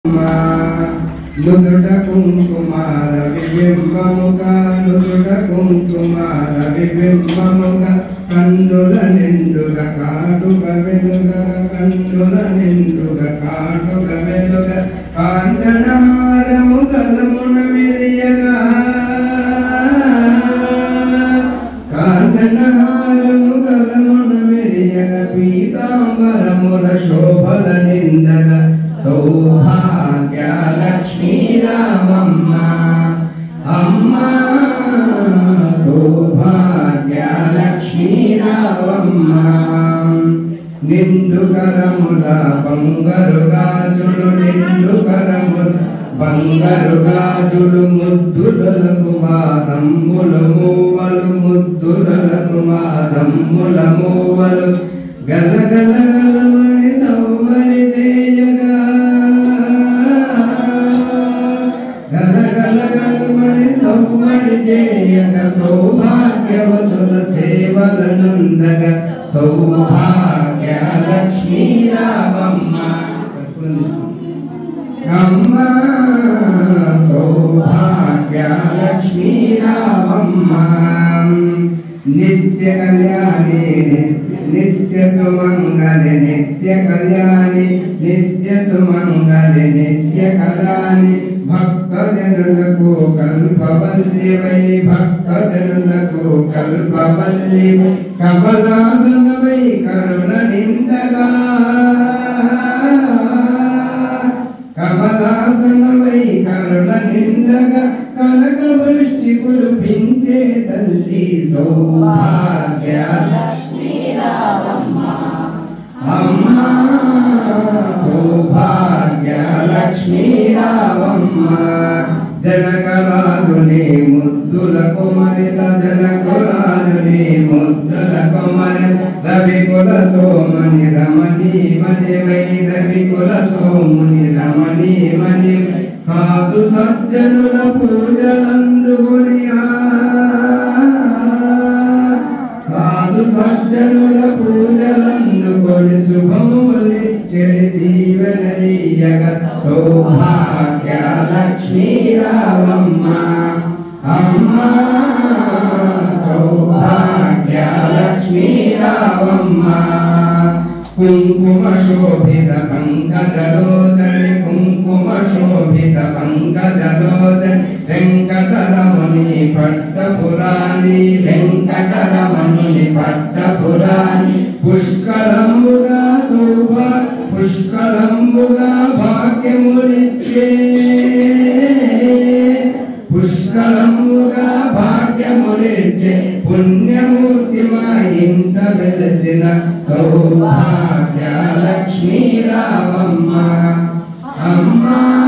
నుదుట కుంకుమార విబింబముగా నుదుట కుంకుమార విబింబముగా కన్నుల నిండుగా కాటుక వెలుగ కన్నుల నిండుగా కాటుక వెలుగ కాంచనహారము కలమున మెరియగా కాంచనహారము కలమున మెరియగ పీతాంబరముల శోభల నిందగ సౌభాగ్య లక్ష్మీ రామమ్మ అమ్మ సౌభాగ్య లక్ష్మీ రామమ్మ నిండు కరముల బంగారు గాజులు నిండు కరముల బంగారు గాజులు ముద్దులకు వాదమ్ములు మూవలు ముద్దులకు వాదమ్ముల మూవలు గల గల గలమని సౌమని చేయగా గల గల గలమని సౌమని చేయక సౌభాగ్యవతుల సేవలనందగ సౌభాగ్య లక్ష్మీ రామమ్మ అమ్మ సౌభాగ్య లక్ష్మీ రామమ్మ నిత్య కళ్యాణి నిత్య సుమంగళి నిత్య కళ్యాణి నిత్య సుమంగళి నిత్య కళ్యాణి భక్తజనులకు కల్పవల్లివై భక్తజనులకు కల్పవల్లి కమలాసనవై కరుణ నిందగా కమలాసనవై కరుణ నిండగా కనక వృష్టి కురిపించే తల్లి సౌభాగ్య అమ్మ సౌభాగ్య లక్ష్మీ రావమ్మ జనకరాజుని ముద్దుల కుమరిత జనకురాజుని ముద్దుల కుమరిత రవికుల సోమని రమణి మణి వై రవికుల సోముని రమణి మణి సాధు సజ్జనుల పూజలందుకుని సాధు సజ్జనుల పూజలందుకొని శుభములి చెడి దీవెనలీయగ సౌభాగ్య లక్ష్మీ రావమ్మ అమ్మ సౌభాగ్య లక్ష్మీ రావమ్మ కుంకుమ శోభిత పంకజలోచని కుంకుమ శోభిత పంకజలోచని వెంకటరమణి పట్టపురాణి వెంకటరమణి పట్టపురాణి పుష్కలంబుగా శోభ పుష్కలంబుగా భాగ్యములిచ్చే పుష్కలంబుగా భాగ్యములిచ్చే పుణ్యమూర్తి మా ఇంట వెలసిన సౌభాగ్య లక్ష్మీ రామమ్మ అమ్మ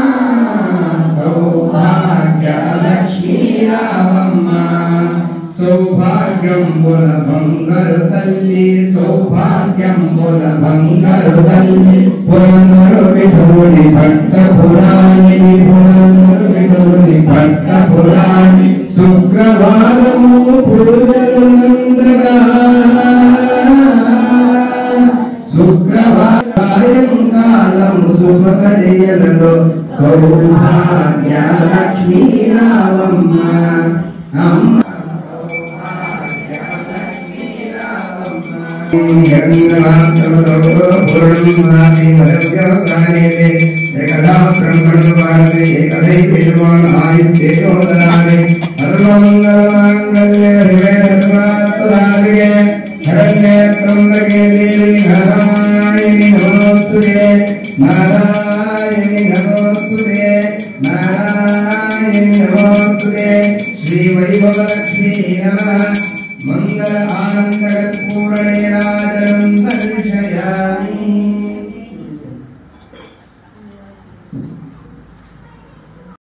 సౌభాగ్య లక్ష్మీ రామమ్మ సౌభాగ్యం బుల బంగారు తల్లి సౌభాగ్యం బుల బంగారు తల్లి పురందరు విధుని పట్ట పురాణి పురందరు విధుని పట్ట పురాణి శుక్రవారము పూజలు నందగా శుక్రవారం సాయంకాలం శుభ గడియలలో సౌభాగ్య లక్ష్మీ రావమ్మ అమ్మ శ్రీ వైభవ లక్ష్మీ మంగళ ఆనంద